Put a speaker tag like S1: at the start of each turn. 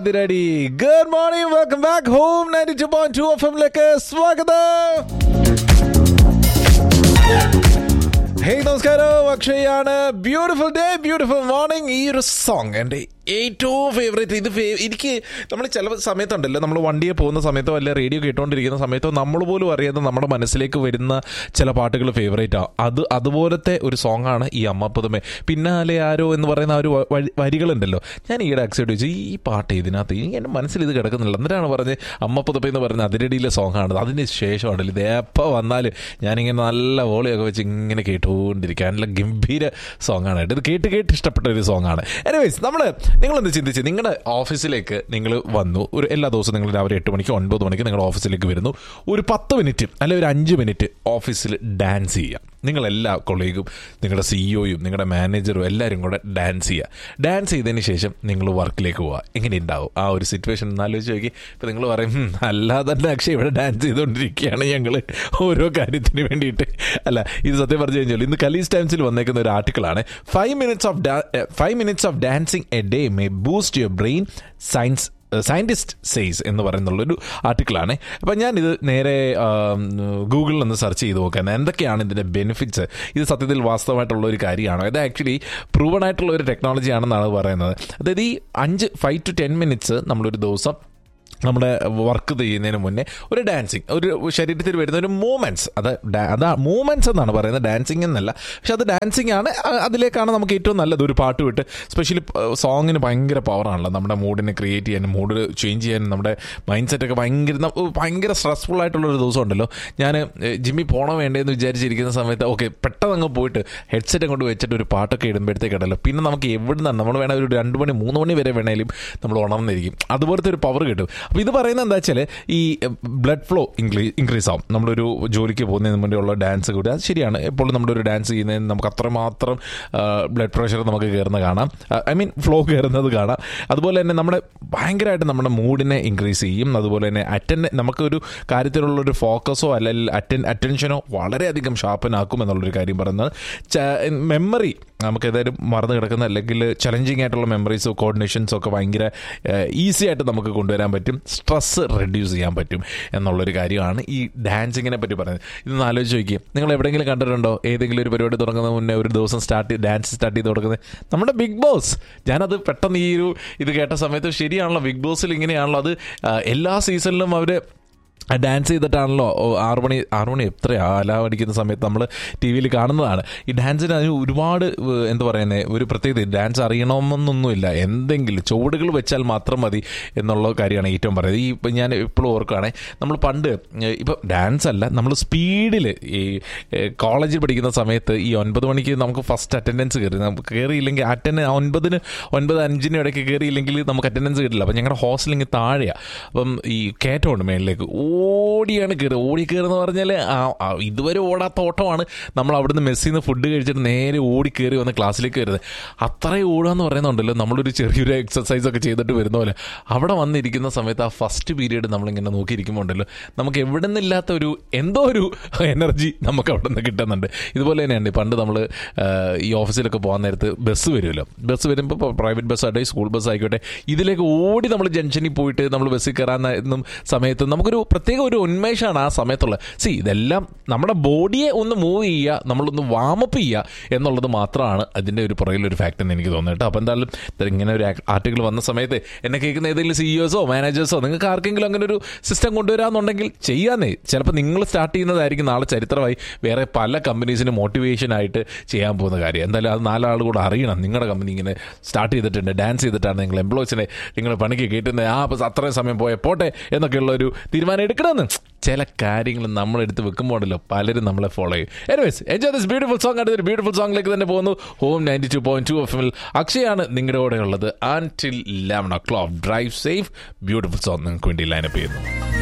S1: ready good morning welcome back home ninety two point two F എമ്മിലേക്ക് സ്വാഗതം hey നമസ്കാരം അക്ഷയാണ് ബ്യൂട്ടിഫുൾ ഡേ ബ്യൂട്ടിഫുൾ മോർണിംഗ് ഈ ഒരു സോങ് എൻ്റെ ഏറ്റവും ഫേവറേറ്റ് ഇത് ഫേ- എനിക്ക് നമ്മൾ ചില സമയത്തുണ്ടല്ലോ നമ്മൾ വണ്ടിയെ പോകുന്ന സമയത്തോ അല്ലെ റേഡിയോ കേട്ടുകൊണ്ടിരിക്കുന്ന സമയത്തോ നമ്മൾ പോലും അറിയാതെ നമ്മുടെ മനസ്സിലേക്ക് വരുന്ന ചില പാട്ടുകൾ ഫേവറേറ്റ് ആ അത് അതുപോലത്തെ ഒരു സോങ് ആണ് ഈ അമ്മപ്പതുമേ പിന്നാലെ ആരോ എന്ന് പറയുന്ന ആ ഒരു വ- വഴി- വരികളുണ്ടല്ലോ ഞാൻ ഈയിടെ അക്സെപ്റ്റ് ചോദിച്ചു ഈ പാട്ട് ഇതിനകത്ത് ഈ എൻ്റെ മനസ്സിൽ ഇത് കിടക്കുന്നില്ല എന്നിട്ടാണ് പറഞ്ഞ് അമ്മപ്പതുപ്പ എന്ന് പറയുന്ന അതിരടിയിലെ സോങ് ആണ് അതിന് ശേഷമാണല്ലോ ഇത് എപ്പോൾ വന്നാലും ഞാനിങ്ങനെ നല്ല വോളിയൊക്കെ വെച്ച് ഇങ്ങനെ കേട്ടുകൊണ്ടിരിക്കുക നല്ല ഗംഭീര സോങ് ആണ് ഇത് കേട്ട് കേട്ട് ഇഷ്ടപ്പെട്ട ഒരു സോങ് ആണ് എനിവേസ് നമ്മൾ നിങ്ങളെന്ത് ചിന്തിച്ച് നിങ്ങളുടെ ഓഫീസിലേക്ക് നിങ്ങൾ വന്നു ഒരു എല്ലാ ദിവസവും നിങ്ങൾ രാവിലെ എട്ട് മണിക്ക് ഒൻപത് മണിക്ക് നിങ്ങളുടെ ഓഫീസിലേക്ക് വരുന്നു ഒരു പത്ത് മിനിറ്റ് അല്ലെങ്കിൽ ഒരു അഞ്ച് മിനിറ്റ് ഓഫീസിൽ ഡാൻസ് ചെയ്യാം നിങ്ങളെല്ലാ കൊളീഗും നിങ്ങളുടെ സിഇഒയും നിങ്ങളുടെ മാനേജറും എല്ലാവരും കൂടെ ഡാൻസ് ചെയ്യുക ഡാൻസ് ചെയ്തതിന് ശേഷം നിങ്ങൾ വർക്കിലേക്ക് പോവുക എങ്ങനെ ഉണ്ടാവും ആ ഒരു സിറ്റുവേഷൻ ഒന്ന് ആലോചിച്ച് നോക്കി ഇപ്പം നിങ്ങൾ പറയും "ഹും, അല്ലാതെ തന്നെ അക്ഷയ് ഇവിടെ ഡാൻസ് ചെയ്തുകൊണ്ടിരിക്കുകയാണ് ഞങ്ങൾ ഓരോ കാര്യത്തിന് വേണ്ടിയിട്ട് അല്ല ഇത് സത്യം പറഞ്ഞു കഴിഞ്ഞാൽ ഇന്ന് കലീസ് ടൈംസിൽ വന്നേക്കുന്ന ഒരു ആർട്ടിക്കിളാണ് five minutes of five minutes of dancing a day may boost your brain science scientist says എന്ന് പറയുന്നുള്ളൊരു ആർട്ടിക്കിളാണ് അപ്പം ഞാനിത് നേരെ ഗൂഗിളിൽ ഒന്ന് സെർച്ച് ചെയ്ത് നോക്കാൻ എന്തൊക്കെയാണ് ഇതിൻ്റെ ബെനിഫിറ്റ്സ് ഇത് സത്യത്തിൽ വാസ്തവമായിട്ടുള്ള ഒരു കാര്യമാണോ ഇത് ആക്ച്വലി പ്രൂവൺ ആയിട്ടുള്ള ഒരു ടെക്നോളജി ആണെന്നാണ് പറയുന്നത് അതായത് ഈ അഞ്ച് ഫൈവ് ടു ടെൻ മിനിറ്റ്സ് നമ്മളൊരു ദിവസം നമ്മുടെ വർക്ക് ചെയ്യുന്നതിന് മുന്നേ ഒരു ഡാൻസിങ് ഒരു ശരീരത്തിൽ വരുന്ന ഒരു മൂമെന്റ്സ് അത് ഡാ- അതാ മൂമെന്റ്സ് എന്നാണ് പറയുന്നത് ഡാൻസിങ് എന്നല്ല പക്ഷെ അത് ഡാൻസിങ് ആണ് അ- അതിലേക്കാണ് നമുക്ക് ഏറ്റവും നല്ലത് ഒരു പാട്ട് വിട്ട് സ്പെഷ്യലി സോങ്ങിന് ഭയങ്കര പവറാണല്ലോ നമ്മുടെ മൂഡിനെ ക്രിയേറ്റ് ചെയ്യാനും മൂഡ് ചേഞ്ച് ചെയ്യാനും നമ്മുടെ മൈൻഡ് സെറ്റ് ഒക്കെ ഭയങ്കര ന- ഭയങ്കര സ്ട്രെസ്ഫുൾ ആയിട്ടുള്ള ഒരു ദിവസം ഉണ്ടല്ലോ ഞാൻ ജിമ്മിൽ പോകണോ വേണ്ടേന്ന് വിചാരിച്ചിരിക്കുന്ന സമയത്ത് ഓക്കെ പെട്ടെന്ന് അങ്ങ് പോയിട്ട് ഹെഡ്സെറ്റ് അങ്ങോട്ട് വെച്ചിട്ട് ഒരു പാട്ടൊക്കെ ഇടുമ്പോഴത്തേക്കുണ്ടല്ലോ പിന്നെ നമുക്ക് എവിടെ നിന്നാണ് നമ്മൾ വേണേൽ ഒരു രണ്ട് മണി മൂന്ന് മണി വരെ വേണേലും നമ്മൾ ഉണർന്നിരിക്കും അതുപോലത്തെ ഒരു പവർ കിട്ടും അപ്പോൾ ഇത് പറയുന്നത് എന്താ വെച്ചാൽ ഈ ബ്ലഡ് ഫ്ലോ ഇൻക്രീസ് ആവും നമ്മളൊരു ജോലിക്ക് പോകുന്നതിന് മുന്നേ ഉള്ള ഡാൻസ് കൂടി അത് ശരിയാണ് എപ്പോഴും നമ്മളൊരു ഡാൻസ് ചെയ്യുന്നതിന് നമുക്ക് അത്രമാത്രം ബ്ലഡ് പ്രഷർ നമുക്ക് കയറുന്ന കാണാം ഐ മീൻ ഫ്ലോ കയറുന്നത് കാണാം അതുപോലെ തന്നെ നമ്മുടെ ഭയങ്കരമായിട്ട് നമ്മുടെ മൂഡിനെ ഇൻക്രീസ് ചെയ്യും അതുപോലെ തന്നെ അറ്റൻ നമുക്കൊരു കാര്യത്തിലുള്ള ഒരു ഫോക്കസോ അല്ലെങ്കിൽ അറ്റൻ അറ്റൻഷനോ വളരെയധികം ഷാർപ്പനാക്കും എന്നുള്ളൊരു കാര്യം പറയുന്നത് മെമ്മറി നമുക്ക് ഏതായാലും മറന്നു കിടക്കുന്ന അല്ലെങ്കിൽ ചലഞ്ചിങ് ആയിട്ടുള്ള മെമ്മറീസോ കോർഡിനേഷൻസോ ഒക്കെ ഭയങ്കര ഈസി ആയിട്ട് നമുക്ക് കൊണ്ടുവരാൻ പറ്റും സ്ട്രെസ് റെഡ്യൂസ് ചെയ്യാൻ പറ്റും എന്നുള്ളൊരു കാര്യമാണ് ഈ ഡാൻസിങ്ങിനെ പറ്റി പറയുന്നത് ഇതൊന്ന് ആലോചിച്ച് നോക്കിയും നിങ്ങൾ എവിടെയെങ്കിലും കണ്ടിട്ടുണ്ടോ ഏതെങ്കിലും ഒരു പരിപാടി തുടങ്ങുന്നതിന് മുന്നേ ഒരു ദിവസം സ്റ്റാർട്ട് ഡാൻസ് സ്റ്റാർട്ട് ചെയ്ത് കൊടുക്കുന്നത് നമ്മുടെ ബിഗ് ബോസ് ഞാനത് പെട്ടെന്ന് ഈ ഒരു ഇത് കേട്ട സമയത്ത് ശരിയാണല്ലോ ബിഗ് ബോസിൽ ഇങ്ങനെയാണല്ലോ അത് ആ, എല്ലാ സീസണിലും അവർ ഡാൻസ് ചെയ്തിട്ടാണല്ലോ ഓ, ആറ് മണി ആറ് മണി എത്ര ആലാവടിക്കുന്ന സമയത്ത് നമ്മൾ ടി വിയിൽ കാണുന്നതാണ് ഈ ഡാൻസിന് അതിന് ഒരുപാട് ഏഹ്, എന്താ പറയുന്നത് ഒരു പ്രത്യേകത ഡാൻസ് അറിയണമെന്നൊന്നുമില്ല എന്തെങ്കിലും ചുവടുകൾ വെച്ചാൽ മാത്രം മതി എന്നുള്ള കാര്യമാണ് ഏറ്റവും പറയുന്നത് ഈ ഇപ്പം ഞാൻ എപ്പോഴും ഓർക്കുകയാണെങ്കിൽ നമ്മൾ പണ്ട് ഏഹ്, ഇപ്പം ഡാൻസ് അല്ല നമ്മൾ സ്പീഡിൽ ഈ ഏഹ്, കോളേജിൽ പഠിക്കുന്ന സമയത്ത് ഈ ഒൻപത് മണിക്ക് നമുക്ക് ഫസ്റ്റ് അറ്റൻഡൻസ് കയറി നമുക്ക് കയറിയില്ലെങ്കിൽ അറ്റൻഡ് ഒൻപതിന് ഒൻപത് അഞ്ചിന് ഇടയ്ക്ക് കയറിയില്ലെങ്കിൽ നമുക്ക് അറ്റൻഡൻസ് കിട്ടില്ല അപ്പം ഞങ്ങളുടെ ഹോസ്റ്റലിൽ ഇങ്ങനെ താഴെയാണ് അപ്പം ഈ കയറ്റമുണ്ട് മേളിലേക്ക് ഓടിയാണ് കയറുക ഓടി കയറുന്ന പറഞ്ഞാൽ ഇതുവരെ ഓടാത്ത ഓട്ടമാണ് നമ്മൾ അവിടുന്ന് മെസ്സിൽ നിന്ന് ഫുഡ് കഴിച്ചിട്ട് നേരെ ഓടി കയറി വന്ന് ക്ലാസ്സിലേക്ക് വരുന്നത് അത്രയും ഓടുക എന്ന് പറയുന്നുണ്ടല്ലോ നമ്മളൊരു ചെറിയൊരു എക്സസൈസ് ഒക്കെ ചെയ്തിട്ട് വരുന്ന പോലെ അവിടെ വന്നിരിക്കുന്ന സമയത്ത് ആ ഫസ്റ്റ് പീരീഡ് നമ്മളിങ്ങനെ നോക്കിയിരിക്കുമ്പോൾ ഉണ്ടല്ലോ നമുക്ക് എവിടെ നിന്നില്ലാത്ത ഒരു എന്തോ ഒരു എനർജി നമുക്ക് അവിടെ നിന്ന് കിട്ടുന്നുണ്ട് ഇതുപോലെ തന്നെയാണ് പണ്ട് നമ്മൾ ഈ ഓഫീസിലൊക്കെ പോകാൻ നേരത്ത് ബസ് വരുമല്ലോ ബസ് വരുമ്പോൾ ഇപ്പോൾ പ്രൈവറ്റ് ബസ് ആയിട്ടെ സ്കൂൾ ബസ് ആയിക്കോട്ടെ ഇതിലേക്ക് ഓടി നമ്മൾ ജംഗ്ഷനിൽ പോയിട്ട് നമ്മൾ ബസ്സിൽ കയറാൻ സമയത്ത് നമുക്കൊരു പ്രത്യേക ഒരു ഉന്മേഷമാണ് ആ സമയത്തുള്ള സി ഇതെല്ലാം നമ്മുടെ ബോഡിയെ ഒന്ന് മൂവ് ചെയ്യുക നമ്മളൊന്ന് വാമപ്പ് ചെയ്യുക എന്നുള്ളത് മാത്രമാണ് അതിൻ്റെ ഒരു പുറകിലൊരു ഫാക്ട് എന്ന് എനിക്ക് തോന്നുന്നു കേട്ടോ അപ്പോൾ എന്തായാലും ഇത് ഇങ്ങനെ ഒരു ആർട്ടിക്കിൾ വന്ന സമയത്ത് എന്നെ കേൾക്കുന്ന ഏതെങ്കിലും സിഇഒസോ മാനേജേഴ്സോ നിങ്ങൾക്ക് ആർക്കെങ്കിലും അങ്ങനെ ഒരു സിസ്റ്റം കൊണ്ടുവരാമെന്നുണ്ടെങ്കിൽ ചെയ്യാന്നേ ചിലപ്പോൾ നിങ്ങൾ സ്റ്റാർട്ട് ചെയ്യുന്നതായിരിക്കും നാളെ ചരിത്രമായി വേറെ പല കമ്പനീസിന് മോട്ടിവേഷൻ ആയിട്ട് ചെയ്യാൻ പോകുന്ന കാര്യം എന്തായാലും അത് നാലാൾ കൂടെ അറിയണം നിങ്ങളുടെ കമ്പനി ഇങ്ങനെ സ്റ്റാർട്ട് ചെയ്തിട്ടുണ്ട് ഡാൻസ് ചെയ്തിട്ടാണ് നിങ്ങൾ എംപ്ലോയീസിനെ നിങ്ങൾ പണിക്ക് കയറ്റുന്നത് ആ അപ്പോൾ അത്രയും സമയം പോയ പോട്ടെ എന്നൊക്കെയുള്ള ഒരു തീരുമാനം എടുക്കണമെന്ന് ചില കാര്യങ്ങൾ നമ്മൾ എടുത്ത് വെക്കുമ്പോഴല്ലോ പലരും നമ്മളെ ഫോളോ ചെയ്യും anyways enjoy this beautiful song അടുത്തൊരു ബ്യൂട്ടിഫുൾ സോങ്ങിലേക്ക് തന്നെ പോകുന്നു home ninety two point two F എമ്മിൽ അക്ഷയാണ് നിങ്ങളുടെ കൂടെ ഉള്ളത് until eleven o'clock drive safe beautiful song നിങ്ങൾക്ക് വേണ്ടി ലൈനപ്പ് ചെയ്യുന്നു